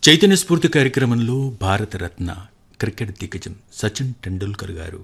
చైతన్య స్ఫూర్తి కార్యక్రమంలో భారతరత్న క్రికెట్ దిగ్గజం సచిన్ టెండూల్కర్ గారు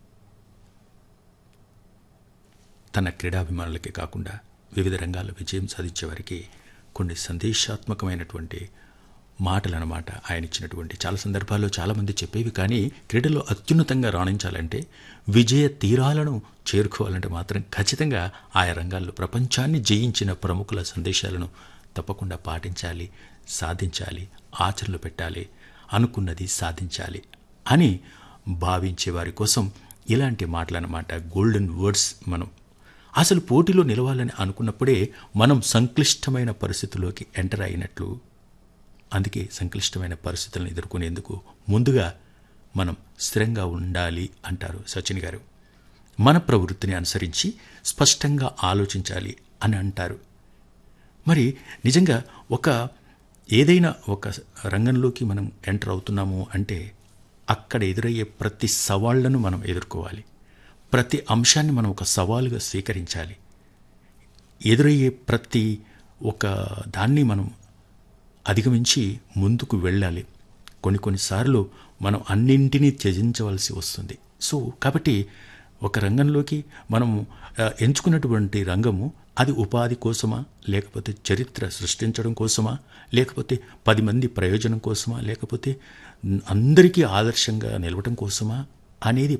తన క్రీడాభిమానులకే కాకుండా వివిధ రంగాల్లో విజయం సాధించే వారికి కొన్ని సందేశాత్మకమైనటువంటి మాటలన్నమాట ఆయన ఇచ్చినటువంటి చాలా సందర్భాల్లో చాలామంది చెప్పేవి కానీ క్రీడలో అత్యున్నతంగా రాణించాలంటే విజయ తీరాలను చేరుకోవాలంటే మాత్రం ఖచ్చితంగా ఆయా రంగాల్లో ప్రపంచాన్ని జయించిన ప్రముఖుల సందేశాలను తప్పకుండా పాటించాలి సాధించాలి ఆచరణలో పెట్టాలి అనుకున్నది సాధించాలి అని భావించే వారి కోసం ఇలాంటి మాటలన్నమాట గోల్డెన్ వర్డ్స్ మనం అసలు పోటీలో నిలవాలని అనుకున్నప్పుడే మనం సంక్లిష్టమైన పరిస్థితుల్లోకి ఎంటర్ అయినట్లు అందుకే సంక్లిష్టమైన పరిస్థితులను ఎదుర్కొనేందుకు ముందుగా మనం స్థిరంగా ఉండాలి అంటారు సచిన్ గారు మన ప్రవృత్తిని అనుసరించి స్పష్టంగా ఆలోచించాలి అని అంటారు మరి నిజంగా ఒక ఏదైనా ఒక రంగంలోకి మనం ఎంటర్ అవుతున్నాము అంటే అక్కడ ఎదురయ్యే ప్రతి సవాళ్లను మనం ఎదుర్కోవాలి ప్రతి అంశాన్ని మనం ఒక సవాలుగా స్వీకరించాలి ఎదురయ్యే ప్రతి ఒక దాన్ని మనం అధిగమించి ముందుకు వెళ్ళాలి కొన్ని కొన్నిసార్లు మనం అన్నింటినీ త్యజించవలసి వస్తుంది సో కాబట్టి ఒక రంగంలోకి మనము ఆ, ఎంచుకున్నటువంటి రంగము అది ఉపాధి కోసమా లేకపోతే చరిత్ర సృష్టించడం కోసమా లేకపోతే పది మంది ప్రయోజనం కోసమా లేకపోతే అందరికీ ఆదర్శంగా నిలవడం కోసమా అనేది